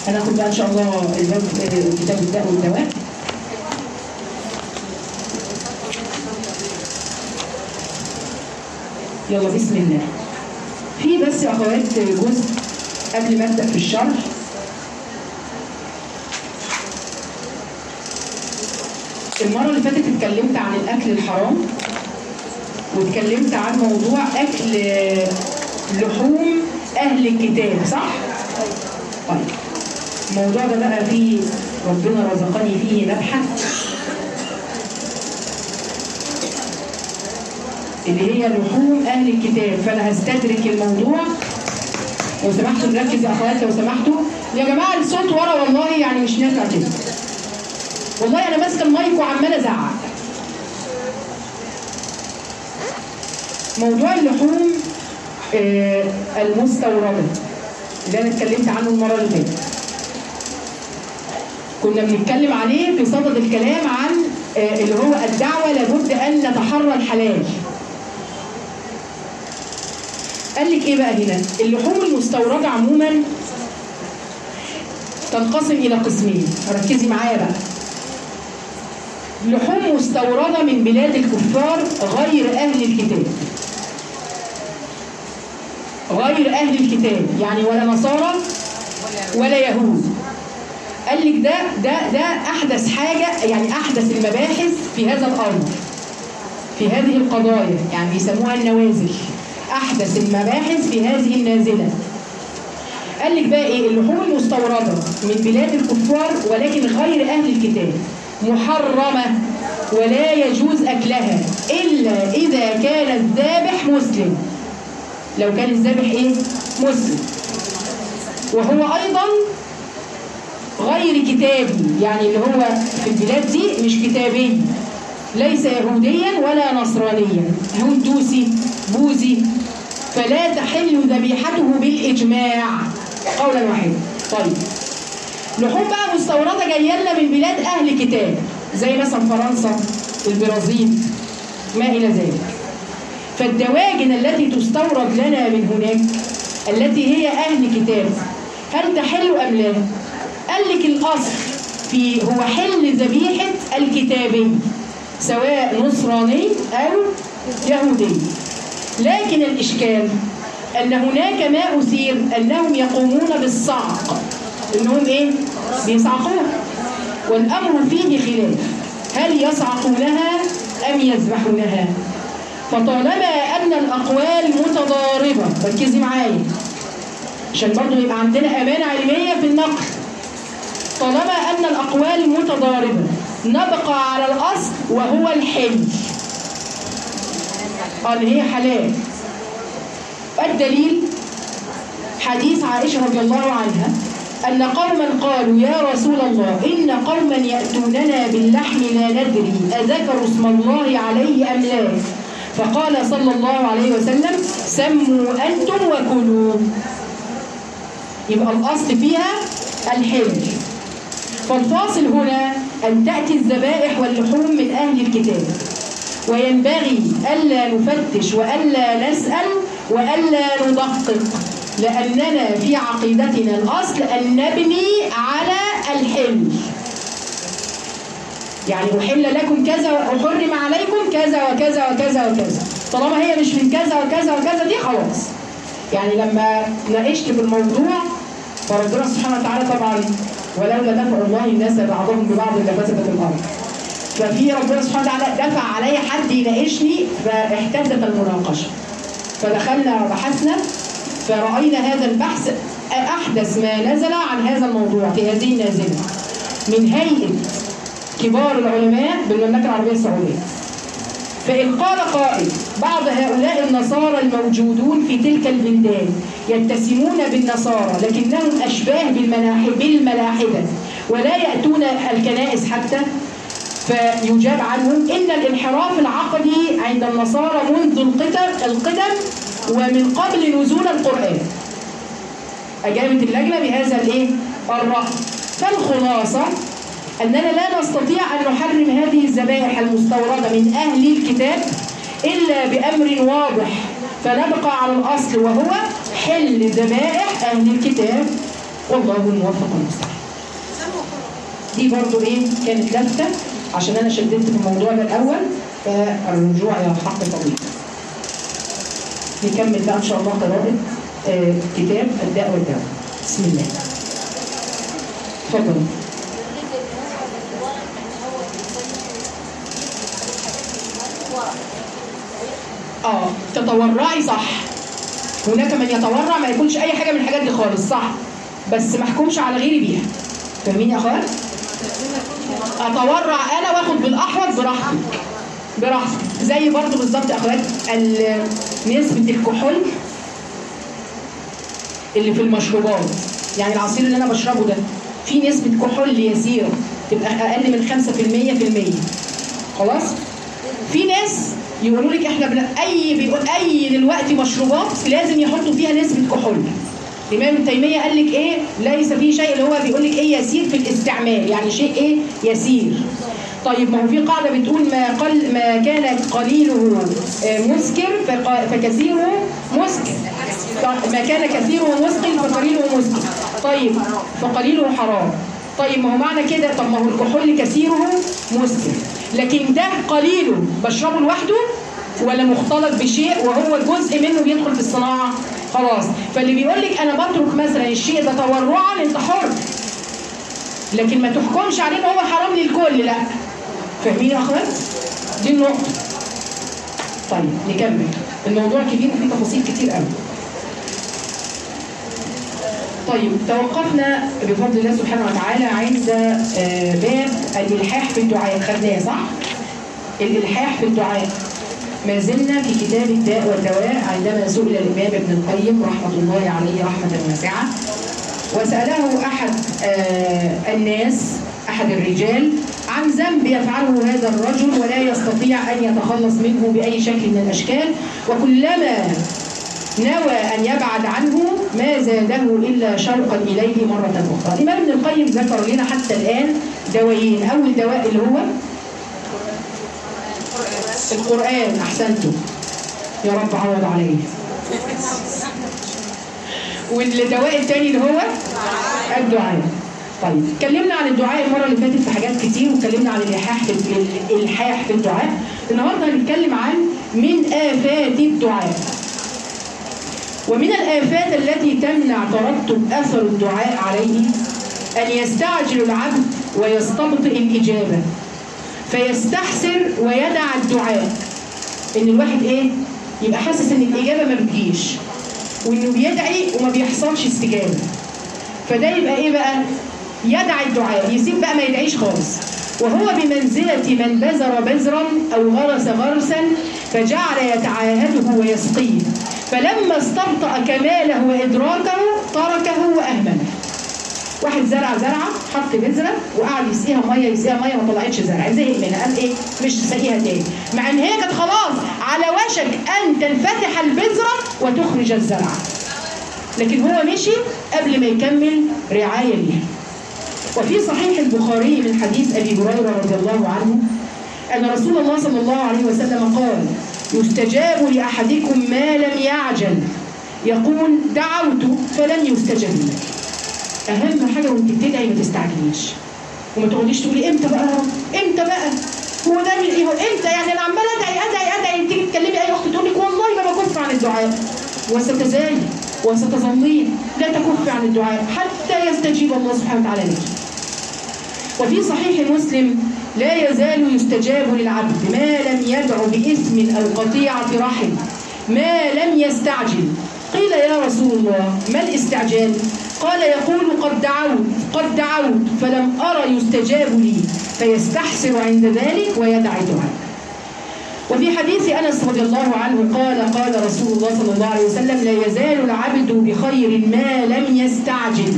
هناخد بقى ان شاء الله الباب كتاب الداء والدواء يلا بسم الله في بس يا اخوات جزء قبل ما ابدا في الشرح المره اللي فاتت اتكلمت عن الاكل الحرام واتكلمت عن موضوع اكل لحوم اهل الكتاب صح طيب الموضوع ده بقى فيه ربنا رزقني فيه نبحث اللي هي لحوم اهل الكتاب فانا هستدرك الموضوع لو سمحتوا نركز يا اخوات لو سمحتوا يا جماعه الصوت ورا والله يعني مش نافع كده والله انا ماسكه المايك وعماله ازعق موضوع اللحوم آه المستورده اللي انا اتكلمت عنه المره اللي فاتت كنا بنتكلم عليه في صدد الكلام عن آه اللي هو الدعوه لابد ان نتحرى الحلال قال لك ايه بقى هنا اللحوم المستورده عموما تنقسم الى قسمين ركزي معايا بقى لحوم مستورده من بلاد الكفار غير اهل الكتاب غير اهل الكتاب يعني ولا نصارى ولا يهود قال لك ده ده ده احدث حاجه يعني احدث المباحث في هذا الامر في هذه القضايا يعني بيسموها النوازل احدث المباحث في هذه النازله قال لك بقى ايه اللحوم المستورده من بلاد الكفار ولكن غير اهل الكتاب محرمه ولا يجوز اكلها الا اذا كان الذابح مسلم لو كان الذابح ايه مسلم وهو ايضا غير كتابي يعني اللي هو في البلاد دي مش كتابي ليس يهوديا ولا نصرانيا هندوسي بوذي فلا تحل ذبيحته بالإجماع قولا واحدا طيب لحوم بقى مستوردة جاية لنا من بلاد أهل كتاب زي مثلا فرنسا البرازيل ما إلى ذلك فالدواجن التي تستورد لنا من هناك التي هي أهل كتاب هل تحل أم لا؟ قال لك الأصل في هو حل ذبيحة الكتابي سواء نصراني أو يهودي لكن الإشكال أن هناك ما أثير أنهم يقومون بالصعق أنهم إيه؟ بيصعقوها والأمر فيه خلاف هل يصعقونها أم يذبحونها فطالما أن الأقوال متضاربة ركزي معايا عشان برضه يبقى عندنا أمانة علمية في النقل طالما أن الأقوال متضاربة نبقى على الأصل وهو الحل قال هي حلال الدليل حديث عائشة رضي الله عنها أن قوما قالوا يا رسول الله إن قوما يأتوننا باللحم لا ندري أذكروا اسم الله عليه أم لا فقال صلى الله عليه وسلم سموا أنتم وكلوا يبقى الأصل فيها الحل فالفاصل هنا أن تأتي الذبائح واللحوم من أهل الكتاب وينبغي ألا نفتش وألا نسأل وألا ندقق لأننا في عقيدتنا الأصل أن نبني على الحل يعني أحل لكم كذا وأحرم عليكم كذا وكذا وكذا وكذا طالما هي مش من كذا وكذا وكذا دي خلاص يعني لما ناقشت في الموضوع فربنا سبحانه وتعالى طبعا ولولا دفع الله الناس بعضهم ببعض لفسدت الارض ففي ربنا سبحانه وتعالى دفع علي حد يناقشني فاحتدت المناقشه فدخلنا وبحثنا فرأينا هذا البحث أحدث ما نزل عن هذا الموضوع في هذه النازلة من هيئة كبار العلماء بالمملكة العربية السعودية فإن قال قائل بعض هؤلاء النصارى الموجودون في تلك البلدان يتسمون بالنصارى لكنهم أشباه بالملاحدة ولا يأتون الكنائس حتى فيجاب عنهم إن الانحراف العقدي عند النصارى منذ القدم القدم ومن قبل نزول القرآن أجابت اللجنة بهذا الإيه؟ الرأي فالخلاصة أننا لا نستطيع أن نحرم هذه الذبائح المستوردة من أهل الكتاب إلا بأمر واضح فنبقى على الأصل وهو حل ذبائح أهل الكتاب والله الموفق المستعان دي برضو ايه كانت لفته عشان انا شددت في الموضوع ده الاول فالرجوع الى الحق طويل نكمل بقى ان شاء الله قراءه آه كتاب الداء والدواء بسم الله اتفضل اه تتورعي صح هناك من يتورع ما يكونش اي حاجه من الحاجات دي خالص صح بس ما احكمش على غيري بيها فاهمين يا اخوات اتورع انا واخد بالاحوط براحتي براحتي زي برضو بالظبط يا اخوات ال- نسبه الكحول اللي في المشروبات يعني العصير اللي انا بشربه ده فيه نسبه كحول يسيره تبقى اقل من 5% في المية خلاص في ناس يقولوا لك احنا بن... اي بيقول اي دلوقتي مشروبات لازم يحطوا فيها نسبه كحول الامام ابن تيميه قال لك ايه ليس فيه شيء اللي هو بيقول لك ايه يسير في الاستعمال يعني شيء ايه يسير طيب ما هو في قاعده بتقول ما قل ما كان قليله آه، مسكر فق- فكثيره مسكر ط- ما كان كثيره مسكر فقليله مسكر طيب فقليله حرام طيب ما هو معنى كده طب ما هو الكحول كثيره مسكر لكن ده قليله بشربه لوحده ولا مختلط بشيء وهو جزء منه بيدخل في الصناعه خلاص فاللي بيقول لك انا بترك مثلا الشيء ده تورعا انت حر لكن ما تحكمش عليه ان هو حرام للكل لا فاهمين يا اخوات دي النقطه طيب نكمل الموضوع كبير وفيه تفاصيل كتير قوي طيب توقفنا بفضل الله سبحانه وتعالى عند آه، باب الالحاح في الدعاء خدناه صح؟ الالحاح في الدعاء ما زلنا في كتاب الداء والدواء عندما سئل الامام ابن القيم رحمه الله عليه رحمه واسعه وساله احد آه، الناس احد الرجال عن ذنب يفعله هذا الرجل ولا يستطيع ان يتخلص منه باي شكل من الاشكال وكلما نوى أن يبعد عنه ما زاده إلا شوقا إليه مرة أخرى الإمام ابن القيم ذكر لنا حتى الآن دوايين أول دواء اللي هو القرآن أحسنتم يا رب عوض عليه والدواء الثاني اللي هو الدعاء طيب اتكلمنا عن الدعاء المره اللي فاتت في حاجات كتير واتكلمنا عن الالحاح في الالحاح في الدعاء النهارده هنتكلم عن من افات الدعاء ومن الآفات التي تمنع ترتب أثر الدعاء عليه أن يستعجل العبد ويستبطئ الإجابة فيستحسر ويدع الدعاء إن الواحد إيه؟ يبقى حاسس إن الإجابة ما بتجيش وإنه بيدعي وما بيحصلش استجابة فده يبقى إيه بقى؟ يدع الدعاء يسيب بقى ما يدعيش خالص وهو بمنزلة من بذر بذرا أو غرس غرسا فجعل يتعاهده ويسقيه فلما استبطأ كماله وإدراكه تركه وأهمله واحد زرع زرعة حط بذرة وقعد يسقيها مية يسقيها مية ما طلعتش زرع زهق منها قال إيه مش سقيها تاني مع إن هي كانت خلاص على وشك أن تنفتح البذرة وتخرج الزرع لكن هو مشي قبل ما يكمل رعاية ليها وفي صحيح البخاري من حديث أبي هريرة رضي الله عنه أن رسول الله صلى الله عليه وسلم قال يستجاب لأحدكم ما لم يعجل يقول دعوت فلم يستجب لي أهم حاجة وأنت بتدعي ما تستعجليش وما تقعديش تقولي إمتى بقى يا رب؟ إمتى بقى هو ده من إيه هو إمتى يعني أنا عمالة أدعي أدعي أدعي تيجي تكلمي أي أخت تقول لك والله ما بكف عن الدعاء وستزالي وستظلين لا تكف عن الدعاء حتى يستجيب الله سبحانه وتعالى لك وفي صحيح مسلم لا يزال يستجاب للعبد ما لم يدع بإثم أو قطيعة رحم ما لم يستعجل قيل يا رسول الله ما الاستعجال قال يقول قد دعوت قد دعوت فلم أرى يستجاب لي فيستحسر عند ذلك ويدع الدعاء وفي حديث انس رضي الله عنه قال قال رسول الله صلى الله عليه وسلم لا يزال العبد بخير ما لم يستعجل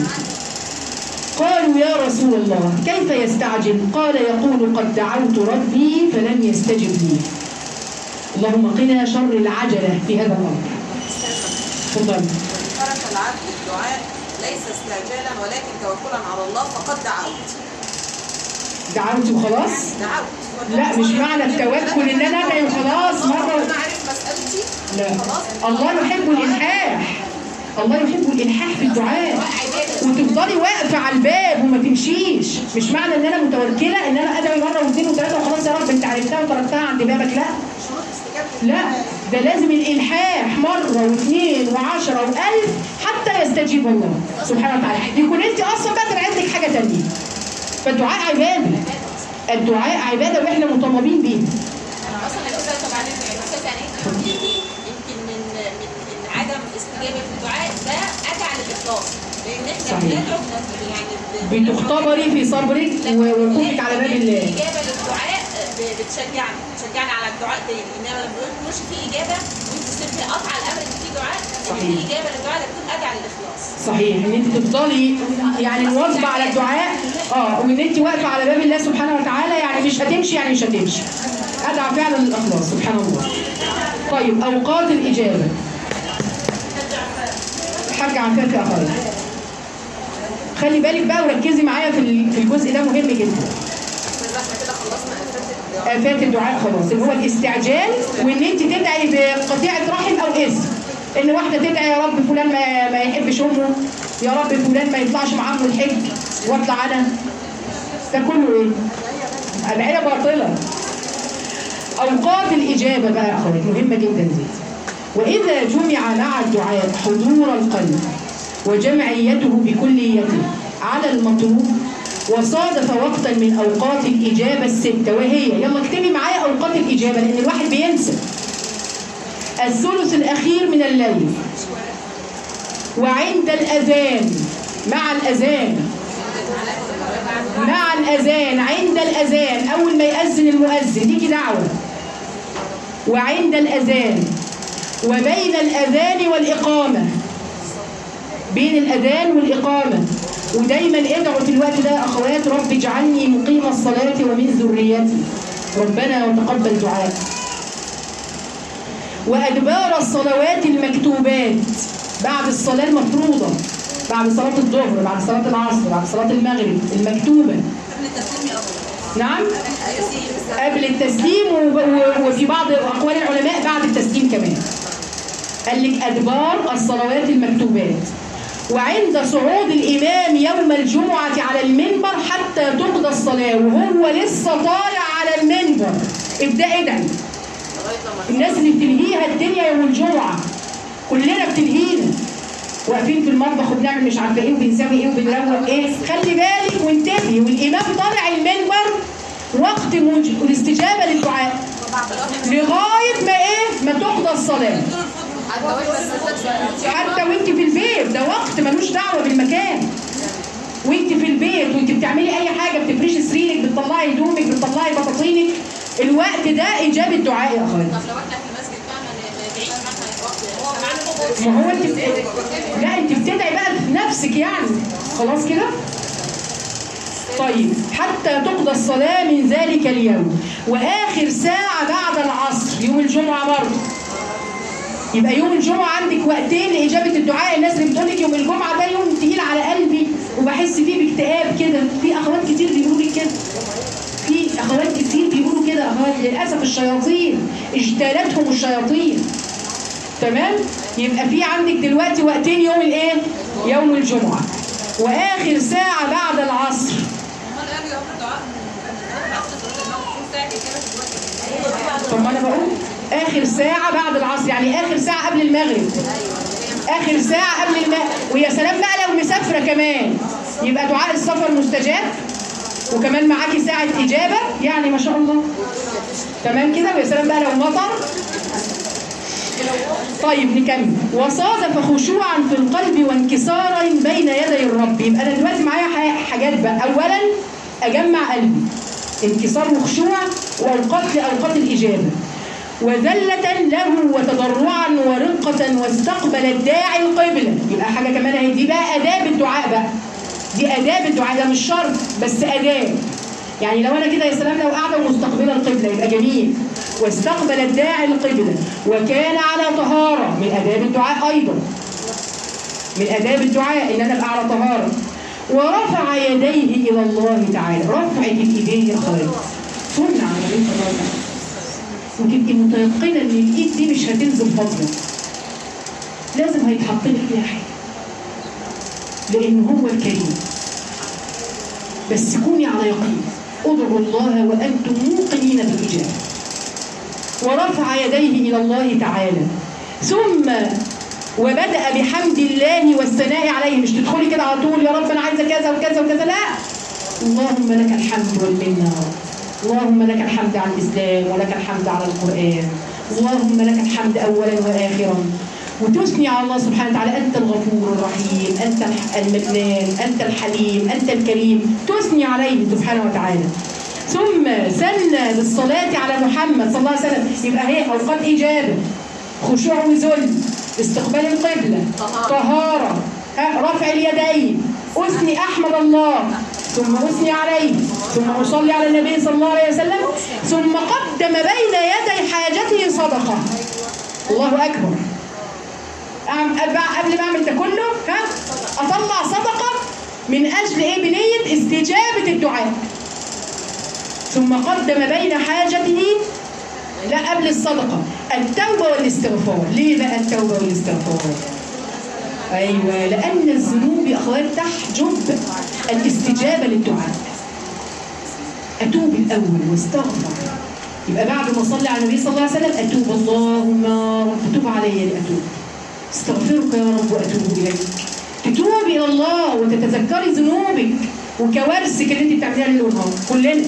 قالوا يا رسول الله كيف يستعجل قال يقول قد دعوت ربي فلم يستجب لي اللهم قنا شر العجلة في هذا الأمر تفضل ترك العبد الدعاء ليس استعجالا ولكن توكلا على الله فقد دعوت دعوت وخلاص دعوت لا مش معنى التوكل ان انا ادعي وخلاص مرة مره انا عارف مسألتي لا خلاص الله يحب الالحاح الله يحب الالحاح في الدعاء وتفضلي واقفه على الباب وما تمشيش مش معنى ان انا متوكله ان انا ادعي مره واثنين وثلاثه وخلاص يا رب انت عرفتها وتركتها عند بابك لا شروط استجابه لا ده لازم الالحاح مره واثنين وعشرة والف حتى يستجيب الله سبحانه وتعالى يكون انت اصلا بقى طلعت لك حاجه ثانيه فالدعاء عباده الدعاء عباده واحنا مطالبين بيه انا اصلا الاسئله طبعا الاستاذ يعني انت بتيجي يمكن من من من عدم استجابه الدعاء ده ادعى للاخلاص لان احنا صحيح. بندعو بن- يعني ب- بتختبري في صبرك ووقوفك على باب الله الاجابه للدعاء ب- بتشجعني بتشجعني على الدعاء تاني انما لما بيكونش في اجابه وانت سبتي قطع الامر ان في دعاء ان صحيح. في اجابه للدعاء ده بتكون ادعى للاخلاص صحيح ان انت تفضلي يعني مواظبه على الدعاء اه وان انت واقفه على باب الله سبحانه وتعالى يعني مش هتمشي يعني مش هتمشي ادعى فعلا للاخلاص سبحان الله طيب اوقات الاجابه حاجه عفاف يا اخويا خلي بالك بقى وركزي معايا في ال- في الجزء ده مهم جدا بس احنا كده خلصنا افات الدعاء آفات الدعاء خلاص اللي هو الاستعجال وان انت تدعي بقطيعه رحم او اسم ان واحده تدعي يا رب فلان ما, ما يحبش امه يا رب فلان ما يطلعش مع عمه الحج واطلع انا ده كله ايه؟ ادعيه باطله اوقات الاجابه بقى يا اخوات مهمه جدا دي واذا جمع مع الدعاء حضور القلب وجمعيته بكليته على المطلوب وصادف وقتا من اوقات الاجابه السته وهي يلا اكتبي معايا اوقات الاجابه لان الواحد بينسى الثلث الاخير من الليل وعند الاذان مع الاذان مع الاذان عند الاذان اول ما ياذن المؤذن ليكي دعوه وعند الاذان وبين الاذان والاقامه بين الاذان والاقامه ودايما ادعوا في الوقت ده يا اخوات رب اجعلني مقيم الصلاه ومن ذريتي ربنا وتقبل دعاء وادبار الصلوات المكتوبات بعد الصلاه المفروضه بعد صلاه الظهر بعد صلاه العصر بعد صلاه المغرب المكتوبه قبل التسليم يا ابو نعم التسليم قبل التسليم و- و- وفي بعض اقوال العلماء بعد التسليم كمان قال لك ادبار الصلوات المكتوبات وعند صعود الامام يوم الجمعه على المنبر حتى تقضى الصلاه وهو لسه طالع على المنبر ابدا ادعي لغايه لما الناس اللي بتلهيها الدنيا يوم الجمعه كلنا بتلهينا واقفين في المطبخ وبنعمل مش عارفه ايه وبنسوي ايه وبنروق ايه خلي بالك وانتبهي والامام طالع المنبر وقت موج- الاستجابه للدعاء لغايه ما ايه ما تقضى الصلاه حتى وانت بس حتى وانت في البيت ده وقت ملوش دعوه بالمكان وانت في البيت وانت بتعملي اي حاجه بتفرشي سريرك بتطلعي هدومك بتطلعي بطاطينك الوقت ده اجابه دعاء يا اخواتي طب لو احنا في المسجد بقى ما ندعيش مثلا وقت سمعنا ما هو انت بت... لا انت بتدعي بقى بنفسك يعني خلاص كده طيب حتى تقضى الصلاة من ذلك اليوم وآخر ساعة بعد العصر يوم الجمعة برضه يبقى يوم الجمعة عندك وقتين لإجابة الدعاء الناس اللي بتقول لك يوم الجمعة ده يوم تقيل على قلبي وبحس فيه باكتئاب كده في أخوات كتير بيقولوا لي كده في أخوات كتير بيقولوا كده أخوات للأسف الشياطين اجتالتهم الشياطين تمام يبقى في عندك دلوقتي وقتين يوم الايه يوم الجمعه واخر ساعه بعد العصر امال قالوا يوم الدعاء طب ما انا بقول اخر ساعه بعد العصر يعني اخر ساعه قبل المغرب اخر ساعه قبل المغرب ويا سلام بقى لو مسافره كمان يبقى دعاء السفر مستجاب وكمان معاكي ساعه اجابه يعني ما شاء الله تمام كده ويا سلام بقى لو مطر طيب نكمل وصادف خشوعا في القلب وانكسارا بين يدي الرب يبقى انا دلوقتي معايا ح- حاجات بقى اولا اجمع قلبي انكسار وخشوع واوقات لاوقات الاجابه وذلة له وتضرعا ورقة واستقبل الداعي القبلة يبقى حاجة كمان اهي دي بقى آداب الدعاء بقى دي آداب الدعاء ده مش شرط بس آداب يعني لو انا كده يا سلام لو قاعده ومستقبله القبله يبقى جميل واستقبل الداعي القبله وكان على طهاره من اداب الدعاء ايضا من اداب الدعاء ان انا ابقى على طهاره ورفع يديه الى الله تعالى رفع الايدين يا اخواتي سنه على النبي صلى الله عليه وسلم وتبقي متيقنه ان الايد دي مش هتنزل فاضيه لازم هيتحط لك فيها حاجه لان هو الكريم بس كوني على يقين ادعوا الله وانتم موقنين بالاجابه ورفع يديه الى الله تعالى ثم وبدأ بحمد الله والثناء عليه مش تدخلي كده على طول يا رب انا عايزه كذا وكذا وكذا لا اللهم لك الحمد والمنه يا رب اللهم لك الحمد على الاسلام ولك الحمد على القران اللهم لك الحمد اولا واخرا وتثني على الله سبحانه وتعالى انت الغفور الرحيم انت الح- المنان انت الحليم انت الكريم تثني عليه سبحانه وتعالى ثم سن بالصلاة على محمد صلى الله عليه وسلم يبقى هي أوقات إجابة خشوع وذل استقبال القبلة طهارة. طهارة ها، رفع اليدين أثني أحمد الله ثم أثني عليه ثم أصلي على النبي صلى الله عليه وسلم ثم قدم بين يدي حاجته صدقة الله أكبر أعم- أبع- قبل ما أعمل ده كله ها أطلع صدقة من أجل إيه بنية استجابة الدعاء ثم قدم بين حاجته لا قبل الصدقة التوبة والاستغفار ليه بقى التوبة والاستغفار أيوة لأن الذنوب يا أخوات تحجب الاستجابة للدعاء أتوب الأول واستغفر يبقى بعد ما أصلي على النبي صلى الله عليه وسلم أتوب اللهم رب تب علي لأتوب استغفرك يا رب وأتوب إليك تتوبي إلى الله وتتذكري ذنوبك وكوارثك اللي أنت بتعمليها ليل ونهار كلنا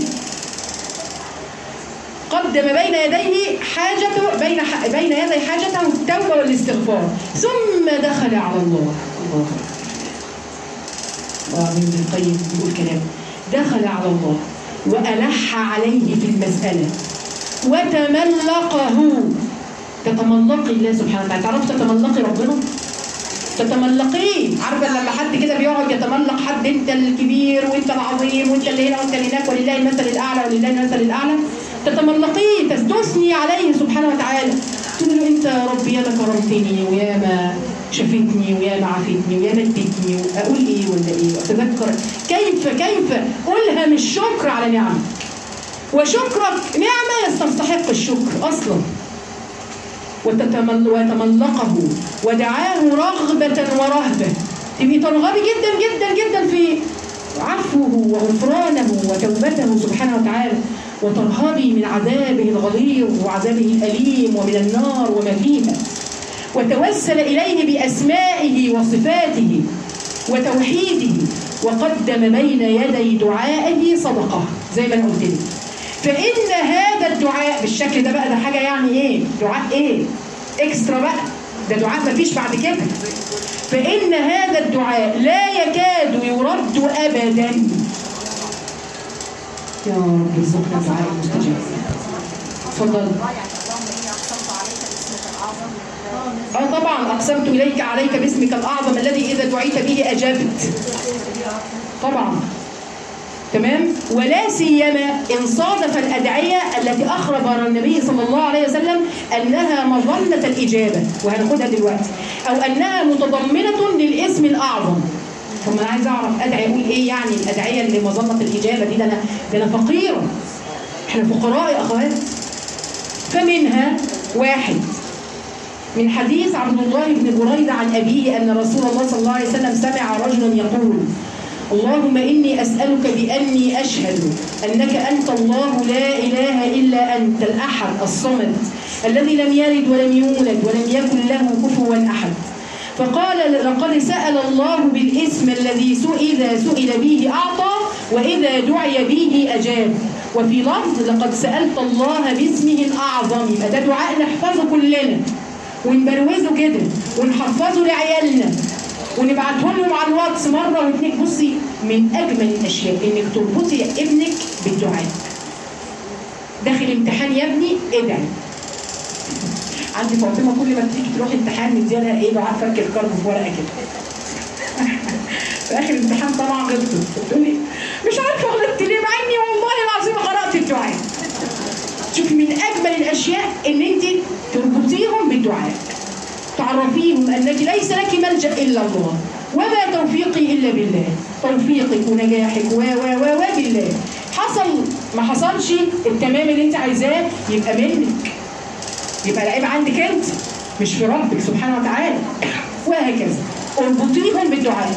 قدم بين يديه حاجته بين ح... بين يدي حاجته التوبه والاستغفار ثم دخل على الله الله أكبر. ابن القيم بيقول كلام دخل على الله وألح عليه في المسألة وتملقه تتملقي الله سبحانه وتعالى تعرف تتملقي ربنا تتملقيه عارفه لما حد كده بيقعد يتملق حد انت الكبير وانت العظيم وانت اللي هنا وانت اللي هناك ولله المثل الاعلى ولله المثل الاعلى تتملقيه تستثني عليه سبحانه وتعالى تقول له انت يا رب يا ما كرمتني ويا ما شفتني ويا ما عافيتني ويا ما اديتني اقول ايه ولا ايه واتذكر كيف كيف الهم الشكر على نعمك وشكرك نعمه يستحق الشكر اصلا وتتمل وتملقه ودعاه رغبة ورهبة تبقي ترغبي جدا جدا جدا في عفوه وغفرانه وتوبته سبحانه وتعالى وترهبي من عذابه الغليظ وعذابه الأليم ومن النار وما فيها وتوسل إليه بأسمائه وصفاته وتوحيده وقدم بين يدي دعائه صدقة زي ما أنا قلت لك فإن هذا الدعاء بالشكل ده بقى ده حاجة يعني إيه؟ دعاء إيه؟ إكسترا بقى ده دعاء مفيش بعد كده فإن هذا الدعاء لا يكاد يرد أبدا يا رب ارزقنا الدعاء المستجاب اتفضل اه طبعا اقسمت اليك عليك باسمك الاعظم الذي اذا دعيت به اجبت طبعا تمام ولا سيما ان صادف الادعيه التي اخبر النبي صلى الله عليه وسلم انها مظنه الاجابه وهناخدها دلوقتي او انها متضمنه للاسم الاعظم طب ما انا عايز اعرف ادعي اقول ايه يعني الادعيه اللي مظنه الاجابه دي ده انا ده انا فقيره احنا فقراء يا اخوات فمنها واحد من حديث عبد الله بن بريدة عن أبيه أن رسول الله صلى الله عليه وسلم سمع رجلا يقول اللهم إني أسألك بأني أشهد أنك أنت الله لا إله إلا أنت الأحد الصمد الذي لم يلد ولم يولد ولم يكن له كفوا أحد فقال لقد سأل الله بالاسم الذي إذا سئل به أعطى وإذا دعي به أجاب وفي لفظ لقد سألت الله باسمه الأعظم يبقى ده دعاء نحفظه كلنا ونبروزه كده ونحفظه لعيالنا ونبعته لهم على الواتس مره واثنين بصي من اجمل الاشياء انك تربطي ابنك بالدعاء داخل امتحان يا ابني ادعي عندي فاطمه كل ما تيجي تروح امتحان مديالها ايه دعاء فك الكرب في ورقه كده في اخر الامتحان طبعا غلطت بتقول لي مش عارفه غلطت ليه مع اني والله العظيم قرات الدعاء شوفي من اجمل الاشياء ان انت تربطيهم بالدعاء تعرفيهم انك ليس لك ملجا الا الله وما توفيقي الا بالله توفيقك ونجاحك و و و و بالله حصل ما حصلش التمام اللي انت عايزاه يبقى منك يبقى العيب عندك انت مش في ربك سبحانه وتعالى وهكذا اربطيهم بالدعاء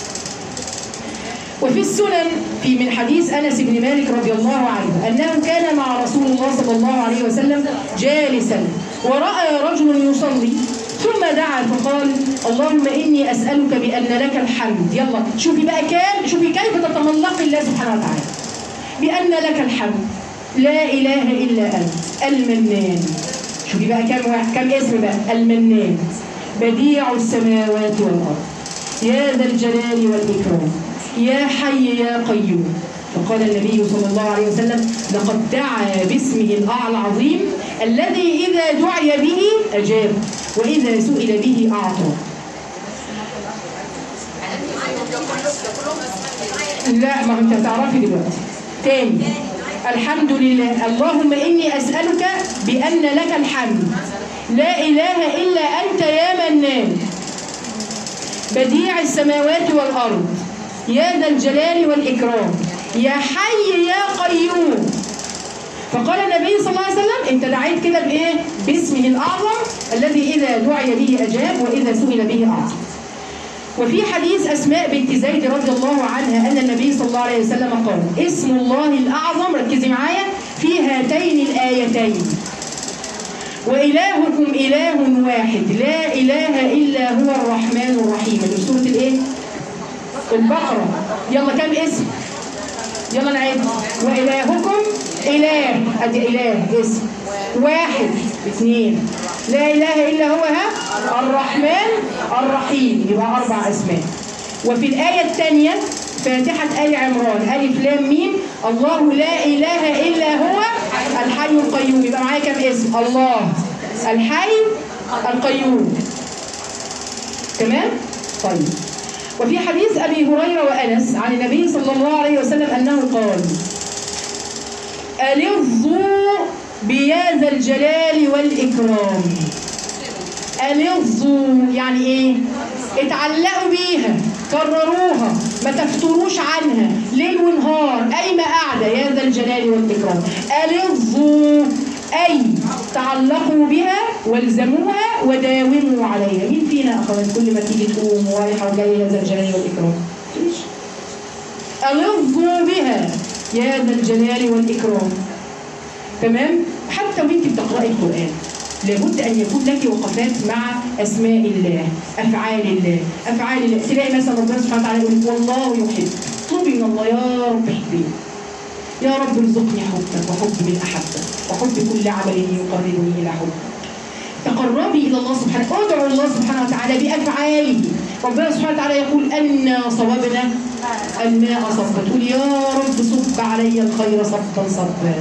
وفي السنن في من حديث انس بن مالك رضي الله عنه انه كان مع رسول الله صلى الله عليه وسلم جالسا وراى رجل يصلي ثم دعا فقال اللهم اني اسالك بان لك الحمد يلا شوفي بقى كام شوفي كيف تتملقي الله سبحانه وتعالى بان لك الحمد لا اله الا انت المنان شوفي بقى كام واحد كام اسم بقى المنان بديع السماوات والارض يا ذا الجلال والاكرام يا حي يا قيوم فقال النبي صلى الله عليه وسلم لقد دعا باسمه الاعلى العظيم الذي اذا دعي به اجاب واذا سئل به اعطى ده كله- ده كلهم اسماء الله. لا ما هو انت هتعرفي دلوقتي تاني الحمد لله اللهم اني اسالك بان لك الحمد لا اله الا انت يا منان بديع السماوات والارض يا ذا الجلال والاكرام يا حي يا قيوم فقال النبي صلى الله عليه وسلم انت دعيت كده بايه باسمه الاعظم الذي اذا دعي به اجاب واذا سئل به اعطى وفي حديث أسماء بنت زيد رضي الله عنها أن النبي صلى الله عليه وسلم قال اسم الله الأعظم ركزي معايا في هاتين الآيتين وإلهكم إله واحد لا إله إلا هو الرحمن الرحيم اللي في سورة الإيه؟ البقرة يلا كم اسم؟ يلا نعيد وإلهكم إله أدي إله اسم واحد اثنين لا إله إلا هو ها الرحمن الرحيم يبقى أربع أسماء وفي الآية الثانية فاتحة آل عمران ألف لام ميم الله لا إله إلا هو الحي القيوم يبقى معايا كم اسم الله الحي القيوم تمام طيب وفي حديث أبي هريرة وأنس عن النبي صلى الله عليه وسلم أنه قال ألظوا بيا ذا الجلال والإكرام ألظوا يعني إيه؟ اتعلقوا بيها كرروها ما تفتروش عنها ليل ونهار أيما قاعدة يا ذا الجلال والإكرام ألظوا أي تعلقوا بها والزموها وداوموا عليها مين فينا أخوات كل ما تيجي تقوم ورايحة وجاية يا ذا الجلال والإكرام مفيش ألظوا بها يا ذا الجلال والإكرام تمام حتى وانت بتقرأي القرآن لابد أن يكون لك وقفات مع أسماء الله أفعال الله أفعال الله تلاقي مثلا ربنا سبحانه وتعالى يقول والله يحب اطلبي من الله يا رب احبني يا رب ارزقني حبك وحب من أحبك وحب كل عمل يقربني إلى حبك تقربي الى الله سبحانه ادعوا الله سبحانه وتعالى بافعاله ربنا سبحانه وتعالى يقول انا صوبنا الماء صبا تقول يا رب صب علي الخير صبا صبا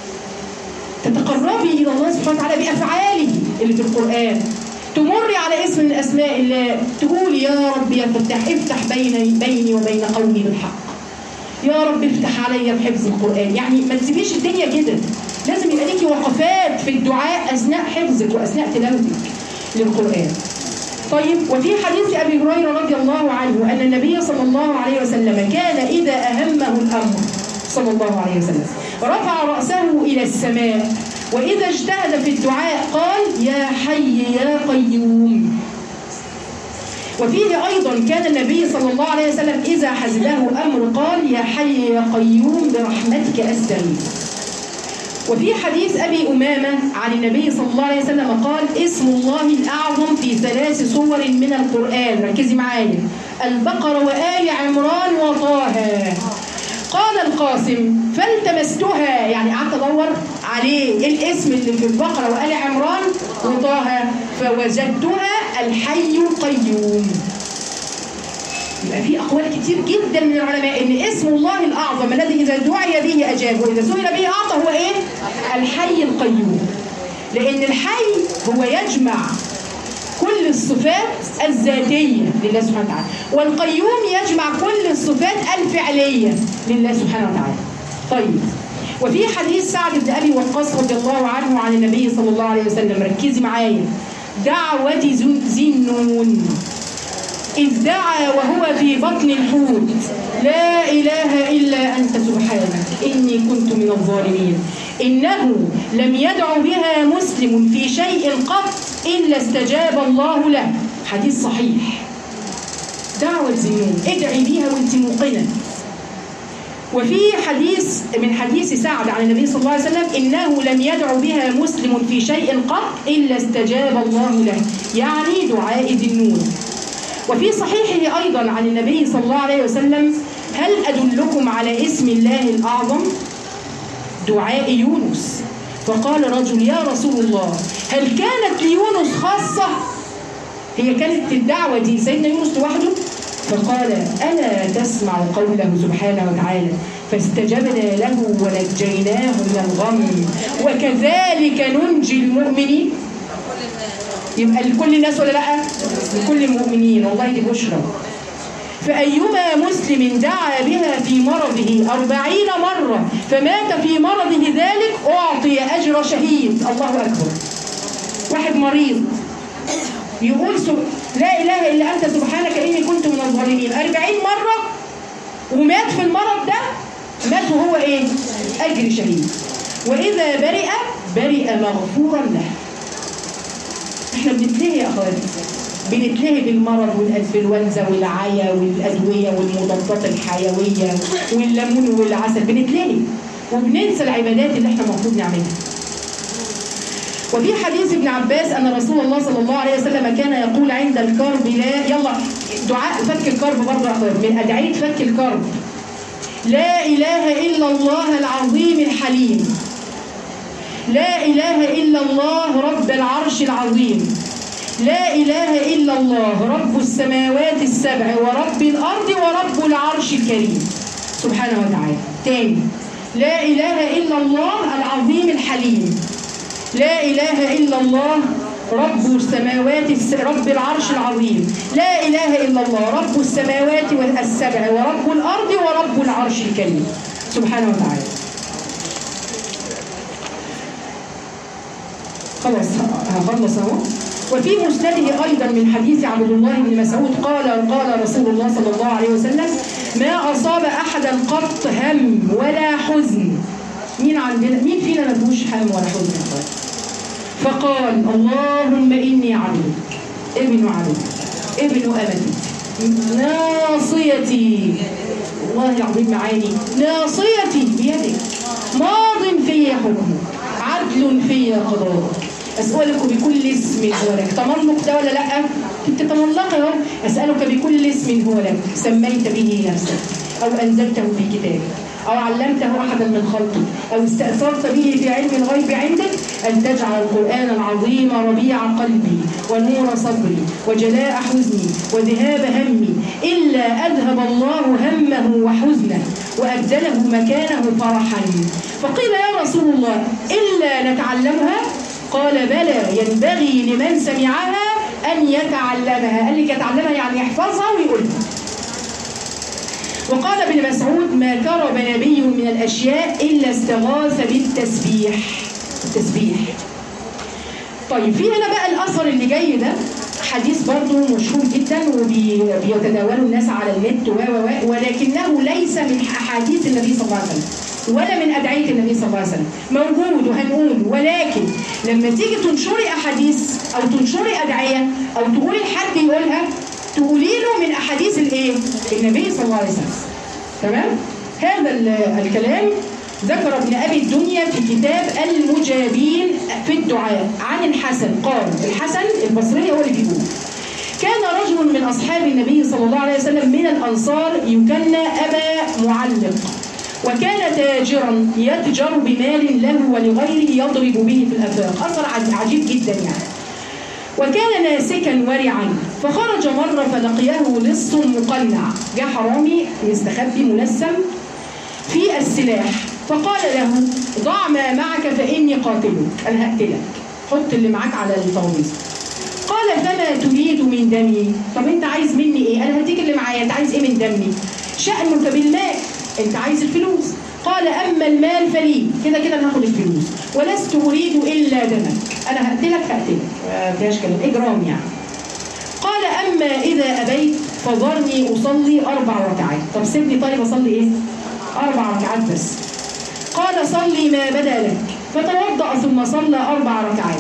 تتقربي الى الله سبحانه وتعالى بافعاله اللي في القران تمري على اسم من اسماء الله تقولي يا رب يا فتاح افتح بين بيني وبين قومي بالحق يا رب افتح عليا بحفظ القرآن يعني ما تسيبيش الدنيا كده لازم يبقى ليكي وقفات في الدعاء أثناء حفظك وأثناء تلاوتك للقرآن طيب وفي حديث أبي هريرة رضي الله عنه أن النبي صلى الله عليه وسلم كان إذا أهمه الأمر صلى الله عليه وسلم رفع رأسه إلى السماء وإذا اجتهد في الدعاء قال يا حي يا قيوم وفيه أيضا كان النبي صلى الله عليه وسلم إذا حزبه أمر قال يا حي يا قيوم برحمتك أستغيث وفي حديث أبي أمامة عن النبي صلى الله عليه وسلم قال اسم الله الأعظم في ثلاث صور من القرآن ركزي معايا البقرة وآل عمران وطه قال القاسم فالتمستها يعني قعدت ادور عليه ايه الاسم اللي في البقره وال عمران وطه فوجدتها الحي القيوم يبقى في اقوال كتير جدا من العلماء ان اسم الله الاعظم الذي اذا دعي به اجاب واذا سئل به اعطى هو ايه؟ الحي القيوم لان الحي هو يجمع كل الصفات الذاتية لله سبحانه وتعالى والقيوم يجمع كل الصفات الفعلية لله سبحانه وتعالى طيب وفي حديث سعد بن أبي وقاص رضي الله عنه عن النبي صلى الله عليه وسلم ركزي معايا دعوة ذي النون إذ دعا وهو في بطن الحوت لا إله إلا أنت سبحانك إني كنت من الظالمين إنه لم يدع بها مسلم في شيء قط إلا استجاب الله له حديث صحيح دعوة زنون ادعي بيها وانت موقنة وفي حديث من حديث سعد عن النبي صلى الله عليه وسلم إنه لم يدع بها مسلم في شيء قط إلا استجاب الله له يعني دعاء ذنون وفي صحيحه أيضا عن النبي صلى الله عليه وسلم هل أدلكم على اسم الله الأعظم دعاء يونس فقال رجل يا رسول الله هل كانت ليونس خاصة هي كانت الدعوة دي سيدنا يونس لوحده فقال ألا تسمع قوله سبحانه وتعالى فاستجبنا له ونجيناه من الغم وكذلك ننجي المؤمنين كل الناس يبقى لكل الناس ولا لا لكل المؤمنين والله دي بشرى فأيما مسلم دعا بها في مرضه أربعين مرة فمات في مرضه ذلك أعطي أجر شهيد الله أكبر واحد مريض يقول سب... لا إله إلا أنت سبحانك إني كنت من الظالمين أربعين مرة ومات في المرض ده مات وهو إيه أجر شهيد وإذا برئ برئ مغفورا له احنا بنتلهي يا اخواتي بنتلهي بالمرض والانفلونزا والعيا والادويه والمضادات الحيويه والليمون والعسل بنتلهي وبننسى العبادات اللي احنا المفروض نعملها وفي حديث ابن عباس ان رسول الله صلى الله عليه وسلم كان يقول عند الكرب لا يلا دعاء فك الكرب برضه يا اخواتي من ادعيه فك الكرب لا اله الا الله العظيم الحليم لا إله إلا الله رب العرش العظيم لا إله إلا الله رب السماوات السبع ورب الأرض ورب العرش الكريم سبحانه وتعالى تاني لا إله إلا الله العظيم الحليم لا إله إلا الله رب السماوات الس... رب العرش العظيم لا إله إلا الله رب السماوات السبع ورب الأرض ورب العرش الكريم سبحانه وتعالى خلاص هخلص اهو وفي مسنده ايضا من حديث عبد الله بن مسعود قال قال رسول الله صلى الله عليه وسلم ما اصاب احدا قط هم ولا حزن مين عندنا مين فينا ما فيهوش هم ولا حزن يا اخوان فقال اللهم اني عبدك ابن عبدك ابن امتك ناصيتي والله العظيم معاني ناصيتي بيدك ماض في حكمك عدل في قضاءك أسألك بكل اسم هو لك تملق ده ولا لأ؟ أنت تملق اهو أسألك بكل اسم هو لك سميت به نفسك أو أنزلته في كتابك أو علمته أحدا من خلقك أو استأثرت به في علم الغيب عندك أن تجعل القرآن العظيم ربيع قلبي ونور صدري وجلاء حزني وذهاب همي إلا أذهب الله همه وحزنه وأبدله مكانه فرحا فقيل يا رسول الله إلا نتعلمها قال بلى ينبغي لمن سمعها أن يتعلمها قال لك يتعلمها يعني يحفظها ويقولها وقال ابن مسعود ما كرب نبي من الأشياء إلا استغاث بالتسبيح التسبيح طيب في هنا بقى الأثر اللي جاي ده حديث برضه مشهور جدا وبيتداوله الناس على النت و و و ولكنه ليس من أحاديث النبي صلى الله عليه وسلم ولا من أدعية النبي صلى الله عليه وسلم موجود وهنقول ولكن لما تيجي تنشري أحاديث أو تنشري أدعية أو تقولي لحد يقولها تقولي له من أحاديث الإيه؟ النبي صلى الله عليه وسلم تمام؟ هذا ال- الكلام ذكر ابن أبي الدنيا في كتاب المجابين في الدعاء عن الحسن قال الحسن البصري هو اللي بيقول كان رجل من أصحاب النبي صلى الله عليه وسلم من الأنصار يكنى أبا معلق وكان تاجرا يتجر بمال له ولغيره يضرب به في الآفاق أثر عج- عجيب جدا يعني وكان ناسكا ورعا فخرج مرة فلقياه لص مقنع جاء حرامي مستخبي ملثم في السلاح فقال له ضع ما معك فإني قاتلك أنا هقتلك حط اللي معاك على الترابيزة قال فما تريد من دمي طب انت عايز مني ايه انا هديك اللي معايا انت عايز ايه من دمي شأنك بالمال انت عايز الفلوس قال اما المال فلي كده كده انا هاخد الفلوس ولست اريد الا دمك انا هقتلك هقتلك ما فيهاش كلام اجرام يعني قال اما اذا ابيت فذرني اصلي اربع ركعات طب سيبني طيب اصلي ايه اربع ركعات بس قال صلي ما بدا لك فتوضأ ثم صلى أربع ركعات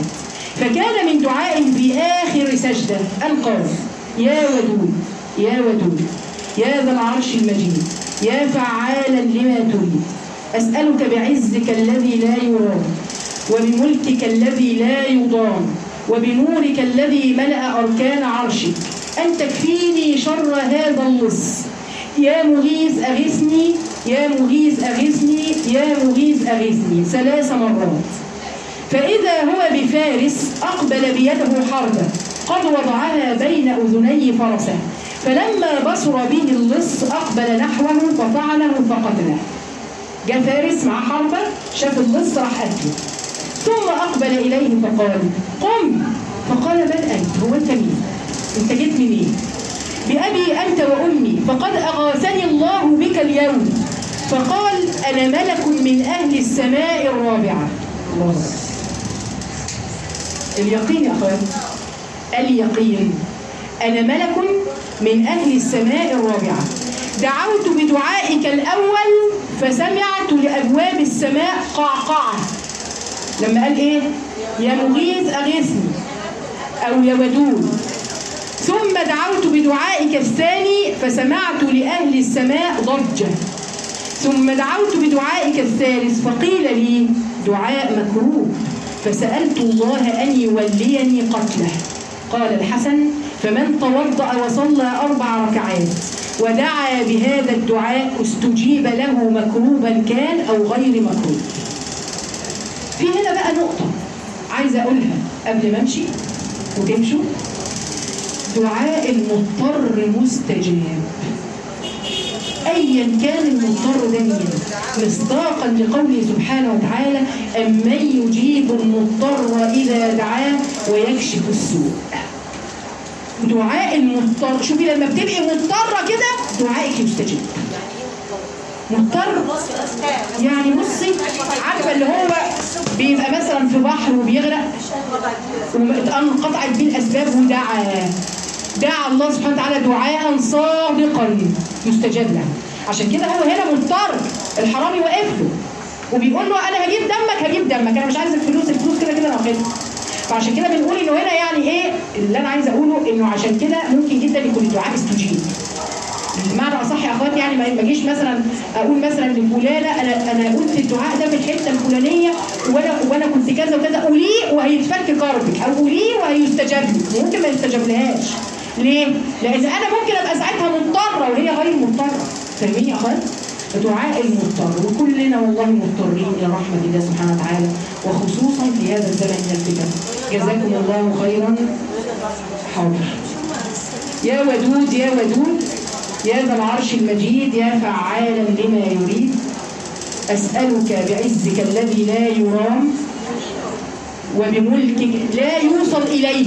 فكان من دعائه في آخر سجدة أن قال يا ودود يا ودود يا ذا العرش المجيد يا فعالا لما تريد أسألك بعزك الذي لا يرام وبملكك الذي لا يضام وبنورك الذي ملأ أركان عرشك أن تكفيني شر هذا اللص يا مغيث أغثني يا مغيث أغثني يا مغيث أغثني ثلاث مرات فإذا هو بفارس أقبل بيده حربة قد وضعها بين أذني فرسه فلما بصر به اللص أقبل نحوه فطعنه فقتله جاء فارس مع حربة شاف اللص راح قتله ثم أقبل إليه فقال قم فقال من أنت هو أنت مين أنت جيت منين بأبي أنت وأمي فقد أغاثني الله بك اليوم فقال أنا ملك من أهل السماء الرابعة الله اليقين يا أخوان اليقين أنا ملك من أهل السماء الرابعة دعوت بدعائك الأول فسمعت لأبواب السماء قعقعة لما قال إيه يا مغيث أغيثني أو يا ودود ثم دعوت بدعائك الثاني فسمعت لأهل السماء ضجة ثم دعوت بدعائك الثالث فقيل لي دعاء مكروه فسألت الله أن يوليني قتله قال الحسن فمن توضأ وصلى أربع ركعات ودعا بهذا الدعاء استجيب له مكروبا كان أو غير مكروب في هنا بقى نقطة عايزة أقولها قبل ما أمشي وتمشوا دعاء المضطر مستجاب ايا كان المضطر ده مين مصداقا لقوله سبحانه وتعالى امن يجيب المضطر اذا دعاه ويكشف السوء دعاء المضطر شوفي لما بتبقي مضطره كده دعائك يستجاب مضطر يعني بصي عارفه اللي هو بيبقى مثلا في بحر وبيغرق وانقطعت بيه الاسباب ودعا دعا الله سبحانه وتعالى دعاء صادقا يستجاب له عشان كده هو هنا مضطر الحرامي واقف له وبيقول له انا هجيب دمك هجيب دمك انا مش عايز الفلوس الفلوس كده كده انا واخدها فعشان كده بنقول انه هنا يعني ايه اللي انا عايزه اقوله انه عشان كده ممكن جدا يكون الدعاء استجيب بمعنى اصح يا اخواتي يعني ما اجيش مثلا اقول مثلا لفلانه انا انا قلت الدعاء ده في الحته الفلانيه وانا وانا كنت كذا وكذا قوليه وهيتفك كربك او قوليه وهيستجاب لك ممكن ما يستجابلهاش ليه؟ لان انا ممكن ابقى ساعتها مضطره وهي غير مضطره فاهمين يا اخوات؟ دعاء المضطر وكلنا والله مضطرين الى رحمه الله سبحانه وتعالى وخصوصا في هذا الزمن من الفتن جزاكم الله خيرا حاضر يا ودود يا ودود يا ذا العرش المجيد يا فعالا لما يريد أسألك بعزك الذي لا يرام وبملكك لا يوصل إليه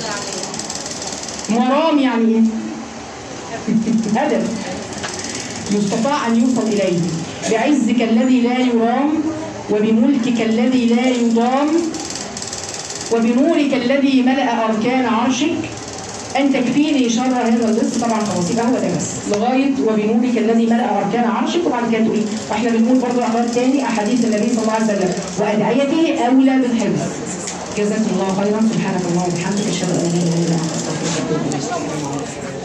مرام يعني إيه؟ هدف يستطاع أن يوصل إليه بعزك الذي لا يرام وبملكك الذي لا يضام وبنورك الذي ملأ أركان عرشك أن تكفيني شر هذا اللص طبعا خلاص يبقى هو ده بس لغاية وبنورك الذي ملأ أركان عرشك وبعد كده تقولي واحنا بنقول برضه أخبار تاني أحاديث النبي صلى الله عليه وسلم وأدعيته أولى بالحفظ جزاكم الله خيرا سبحانك اللهم وبحمدك أشهد أن لا إله إلا أنت أستغفرك وأتوب إليك